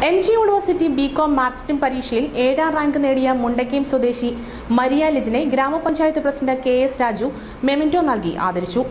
M G university BCom marketing പരീക്ഷയിൽ ഏഴാം rank നേടിയ മുണ്ടക്കയം സ്വദേശി മരിയ ലിജിനെ ഗ്രാമപഞ്ചായത്ത് president K S Raju memento നൽകി ആദരിച്ചു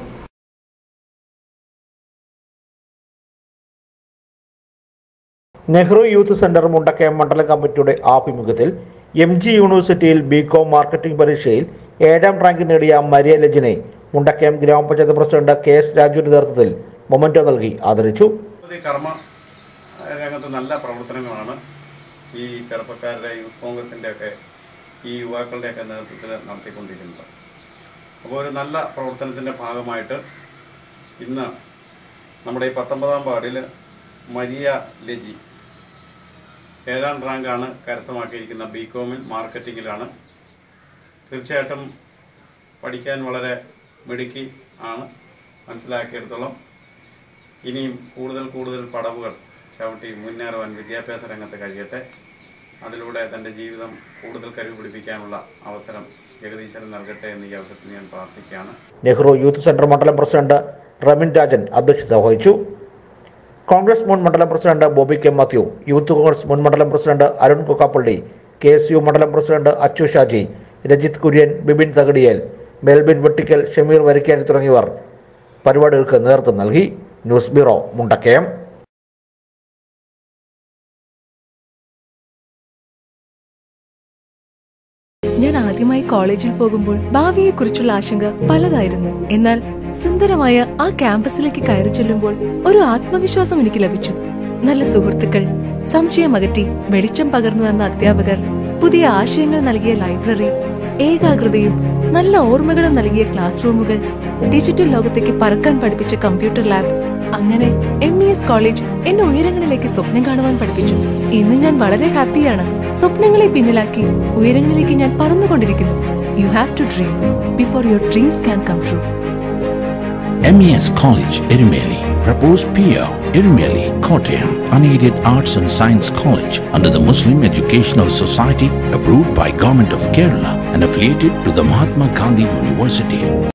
നെഹ്റു യൂത്ത് സെന്റർ മുണ്ടക്കയം മണ്ഡലം കമ്മിറ്റിയുടെ ആഭിമുഖ്യത്തിൽ എം ജി യൂണിവേഴ്സിറ്റിയിൽ ബികോം മാർക്കറ്റിംഗ് പരീക്ഷയിൽ ഏഴാം റാങ്ക് നേടിയ മരിയ ലജിനെ മുണ്ടക്കയം ഗ്രാമപഞ്ചായത്ത് പ്രസിഡന്റ് കെ എസ് രാജുവിന്റെ നേതൃത്വത്തിൽ മൊമന്റോ നൽകി ആദരിച്ചു ഈ കർമ്മ രംഗത്ത് നല്ല പ്രവർത്തനങ്ങളാണ് ഈ ചെറുപ്പക്കാരുടെ യൂത്ത് കോൺഗ്രസിൻ്റെ ഒക്കെ ഈ യുവാക്കളുടെയൊക്കെ നേതൃത്വത്തിൽ നടത്തിക്കൊണ്ടിരിക്കുന്നത് അപ്പോൾ ഒരു നല്ല പ്രവർത്തനത്തിൻ്റെ ഭാഗമായിട്ട് ഇന്ന് നമ്മുടെ ഈ പത്തൊമ്പതാം വാർഡിൽ മരിയ ലജി ഏഴാം റാങ്കാണ് കരസ്ഥമാക്കിയിരിക്കുന്ന ബി കോമിൽ മാർക്കറ്റിങ്ങിലാണ് തീർച്ചയായിട്ടും പഠിക്കാൻ വളരെ മിടുക്കി ആണ് മനസ്സിലാക്കിയെടുത്തോളം ഇനിയും കൂടുതൽ കൂടുതൽ പടവുകൾ ചവിട്ടി മുന്നേറുവാൻ വിദ്യാഭ്യാസ രംഗത്ത് കഴിയട്ടെ അതിലൂടെ തൻ്റെ ജീവിതം കൂടുതൽ കരുവ് പിടിപ്പിക്കാനുള്ള അവസരം ജഗദീശ്വരൻ നൽകട്ടെ എന്ന് ഈ അവസരത്തിൽ ഞാൻ പ്രാർത്ഥിക്കുകയാണ് നെഹ്റു യൂത്ത് സെന്റർ മണ്ഡലം പ്രസിഡന്റ് റമിൻ രാജൻ അധ്യക്ഷത വഹിച്ചു കോൺഗ്രസ് മുൻ മണ്ഡലം president Bobby K Mathew youth Congress മുൻ മണ്ഡലം president Arun Kokkappally K S U മണ്ഡലം പ്രസിഡന്റ് അച്ചു ഷാജി രജിത് കുര്യൻ ബിബിൻ തകടിയേൽ മെൽബിൻ വെട്ടിക്കൽ ഷമീർ വരിക്കാനി തുടങ്ങിയവർ പരിപാടികൾക്ക് നേതൃത്വം നൽകി ന്യൂസ് ബ്യൂറോ മുണ്ടക്കയം ഞാൻ ആദ്യമായി കോളേജിൽ പോകുമ്പോൾ ഭാവിയെക്കുറിച്ചുള്ള ആശങ്ക പലതായിരുന്നു എന്നാൽ സുന്ദരമായ ആ ക്യാമ്പസിലേക്ക് കയറി ചെല്ലുമ്പോൾ ഒരു ആത്മവിശ്വാസം എനിക്ക് ലഭിച്ചു നല്ല സുഹൃത്തുക്കൾ സംശയം അകറ്റി വെളിച്ചം പകർന്നു തന്ന അധ്യാപകർ പുതിയ ആശയങ്ങൾ നൽകിയ ലൈബ്രറി ഏകാഗ്രതയും നല്ല ഓർമ്മകളും നൽകിയ ക്ലാസ് റൂമുകൾ ഡിജിറ്റൽ ലോകത്തേക്ക് പറക്കാൻ പഠിപ്പിച്ച കമ്പ്യൂട്ടർ ലാബ് അങ്ങനെ എം ഇ എസ് കോളേജ് എന്നെ ഉയരങ്ങളിലേക്ക് സ്വപ്നം കാണുവാൻ പഠിപ്പിച്ചു ഇന്ന് ഞാൻ വളരെ ഹാപ്പിയാണ് സ്വപ്നങ്ങളെ പിന്നിലാക്കി ഉയരങ്ങളിലേക്ക് ഞാൻ പറന്നുകൊണ്ടിരിക്കുന്നു you have to dream before your dreams can come true MES College, Irumeli. Proposed PO, Irumeli, Kottayam. Unaided Arts and Science College under the Muslim Educational Society approved by Government of Kerala and affiliated to the Mahatma Gandhi University.